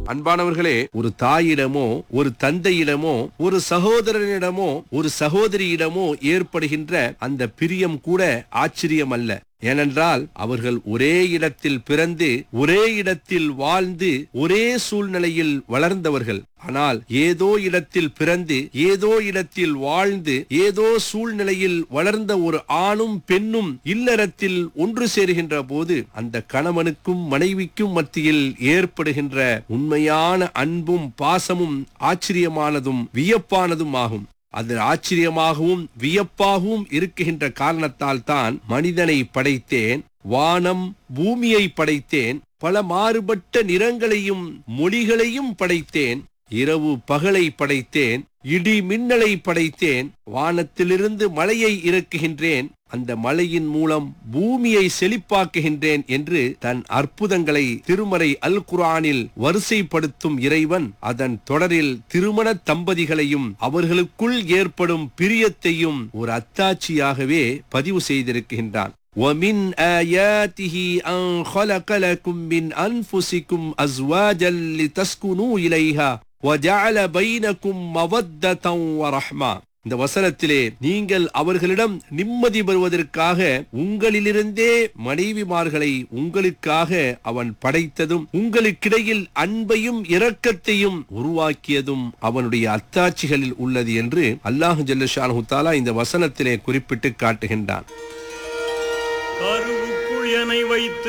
அன்பானவர்களே ஒரு தாயிடமோ ஒரு தந்தையிடமோ ஒரு சகோதரனிடமோ ஒரு சகோதரியிடமோ ஏற்படுகின்ற அந்த பிரியம் கூட ஆச்சரியம் அல்ல ஏனென்றால் அவர்கள் ஒரே இடத்தில் பிறந்து ஒரே இடத்தில் வாழ்ந்து ஒரே சூழ்நிலையில் வளர்ந்தவர்கள் ஆனால் ஏதோ இடத்தில் பிறந்து ஏதோ இடத்தில் வாழ்ந்து ஏதோ சூழ்நிலையில் வளர்ந்த ஒரு ஆணும் பெண்ணும் இல்லறத்தில் ஒன்று சேருகின்ற போது அந்த கணவனுக்கும் மனைவிக்கும் மத்தியில் ஏற்படுகின்ற உண்மையான அன்பும் பாசமும் ஆச்சரியமானதும் வியப்பானதும் ஆகும் அது ஆச்சரியமாகவும் வியப்பாகவும் இருக்குகின்ற காரணத்தால் தான் மனிதனை படைத்தேன் வானம் பூமியை படைத்தேன் பல மாறுபட்ட நிறங்களையும் மொழிகளையும் படைத்தேன் இரவு பகலை படைத்தேன் இடி மின்னலை படைத்தேன் வானத்திலிருந்து மழையை இறக்குகின்றேன் அந்த மழையின் மூலம் பூமியை செழிப்பாக்குகின்றேன் என்று தன் அற்புதங்களை திருமறை அல் குரானில் வரிசைப்படுத்தும் இறைவன் அதன் தொடரில் திருமண தம்பதிகளையும் அவர்களுக்குள் ஏற்படும் பிரியத்தையும் ஒரு அத்தாட்சியாகவே பதிவு செய்திருக்கின்றான் ومن آياته أن خلق لكم من أنفسكم أزواجا لتسكنوا إليها وجعل بينكم مودة ورحمة இந்த வசனத்திலே நீங்கள் அவர்களிடம் நிம்மதி பெறுவதற்காக உங்களிலிருந்தே மனைவிமார்களை உங்களுக்காக அவன் படைத்ததும் உங்களுக்கிடையில் அன்பையும் இரக்கத்தையும் உருவாக்கியதும் அவனுடைய அத்தாட்சிகளில் உள்ளது என்று அல்லாஹு ஜல்லஷானு தாலா இந்த வசனத்திலே குறிப்பிட்டு காட்டுகின்றான் கருவுக்குள் எனை வைத்து